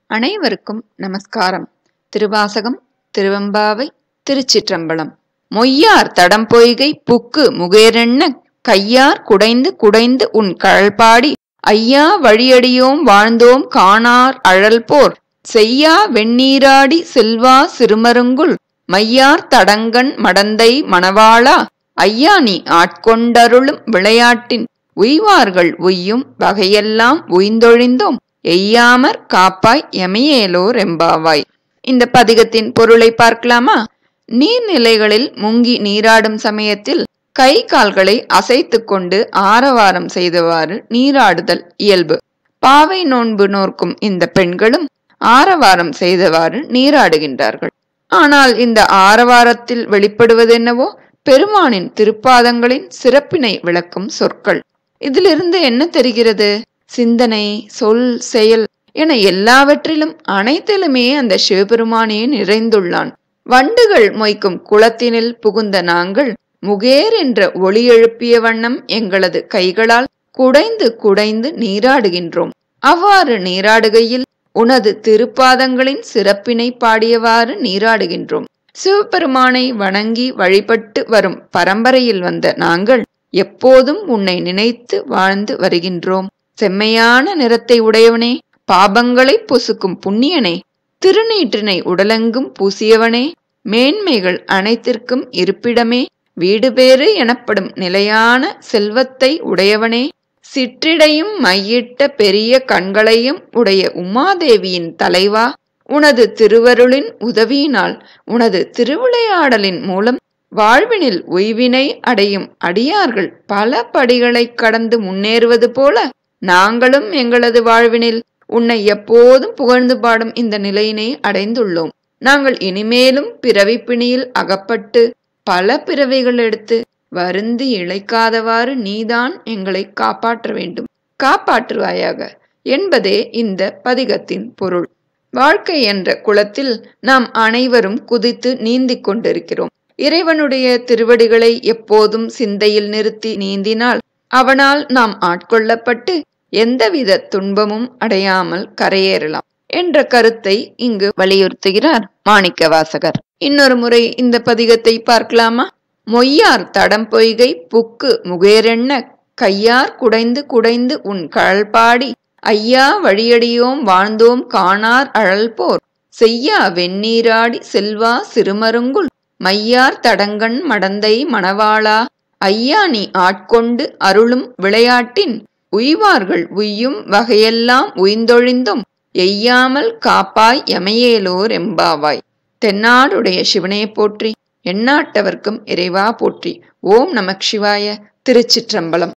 அனைவருக்கும் நமஸ்காரம் திருவாசகம் திருவெம்பாவை திருச்சிற்றம்பலம் மொய்யார் தடம் பொய்கை புக்கு முகேரென்ன கையார் குடைந்து குடைந்து உன் கழல்பாடி ஐயா வழியடியோம் வாழ்ந்தோம் காணார் அழல் போர் செய்யா வெண்ணீராடி செல்வா சிறுமருங்குல் மையார் தடங்கண் மடந்தை மணவாளா ஐயா நீ ஆட்கொண்டருளும் விளையாட்டின் உய்வார்கள் உய்யும் வகையெல்லாம் உய்ந்தொழிந்தோம் எய்யாமற் காப்பாய் எமையேலோர் எம்பாவாய் இந்த பதிகத்தின் பொருளை பார்க்கலாமா நீர்நிலைகளில் முங்கி நீராடும் சமயத்தில் கை கால்களை அசைத்து கொண்டு ஆரவாரம் செய்தவாறு நீராடுதல் இயல்பு பாவை நோன்பு நோர்க்கும் இந்த பெண்களும் ஆரவாரம் செய்தவாறு நீராடுகின்றார்கள் ஆனால் இந்த ஆரவாரத்தில் வெளிப்படுவது என்னவோ பெருமானின் திருப்பாதங்களின் சிறப்பினை விளக்கும் சொற்கள் இதிலிருந்து என்ன தெரிகிறது சிந்தனை சொல் செயல் என எல்லாவற்றிலும் அனைத்திலுமே அந்த சிவபெருமானே நிறைந்துள்ளான் வண்டுகள் மொய்க்கும் குளத்தினில் புகுந்த நாங்கள் முகேர் என்ற ஒளி எழுப்பிய வண்ணம் எங்களது கைகளால் குடைந்து குடைந்து நீராடுகின்றோம் அவ்வாறு நீராடுகையில் உனது திருப்பாதங்களின் சிறப்பினை பாடியவாறு நீராடுகின்றோம் சிவபெருமானை வணங்கி வழிபட்டு வரும் பரம்பரையில் வந்த நாங்கள் எப்போதும் உன்னை நினைத்து வாழ்ந்து வருகின்றோம் செம்மையான நிறத்தை உடையவனே பாபங்களை பொசுக்கும் புண்ணியனே திருநீற்றினை உடலெங்கும் பூசியவனே மேன்மைகள் அனைத்திற்கும் இருப்பிடமே வீடு பேறு எனப்படும் நிலையான செல்வத்தை உடையவனே சிற்றிடையும் மையிட்ட பெரிய கண்களையும் உடைய உமாதேவியின் தலைவா உனது திருவருளின் உதவியினால் உனது திருவிளையாடலின் மூலம் வாழ்வினில் உய்வினை அடையும் அடியார்கள் பல படிகளைக் கடந்து முன்னேறுவது போல நாங்களும் எங்களது வாழ்வினில் உன்னை எப்போதும் புகழ்ந்து பாடும் இந்த நிலையினை அடைந்துள்ளோம் நாங்கள் இனிமேலும் பிறவிப்பிணியில் அகப்பட்டு பல பிறவைகள் எடுத்து வருந்தி இழைக்காதவாறு நீதான் எங்களை காப்பாற்ற வேண்டும் காப்பாற்றுவாயாக என்பதே இந்த பதிகத்தின் பொருள் வாழ்க்கை என்ற குளத்தில் நாம் அனைவரும் குதித்து நீந்திக் கொண்டிருக்கிறோம் இறைவனுடைய திருவடிகளை எப்போதும் சிந்தையில் நிறுத்தி நீந்தினால் அவனால் நாம் ஆட்கொள்ளப்பட்டு எந்தவித துன்பமும் அடையாமல் கரையேறலாம் என்ற கருத்தை இங்கு வலியுறுத்துகிறார் மாணிக்க வாசகர் இன்னொரு முறை இந்த பதிகத்தை பார்க்கலாமா மொய்யார் தடம் பொய்கை புக்கு முகேரென்ன கையார் குடைந்து குடைந்து உன் கழல்பாடி ஐயா வழியடியோம் வாழ்ந்தோம் காணார் அழல் போர் செய்யா வெந்நீராடி செல்வா சிறுமருங்குல் மையார் தடங்கண் மடந்தை மணவாளா ஐயா நீ ஆட்கொண்டு அருளும் விளையாட்டின் உய்வார்கள் உய்யும் வகையெல்லாம் உய்ந்தொழிந்தும் எய்யாமல் காப்பாய் எமையேலோர் எம்பாவாய் தென்னாடுடைய சிவனே போற்றி எந்நாட்டவர்க்கும் இறைவா போற்றி ஓம் நமக் சிவாய திருச்சிற்றம்பலம்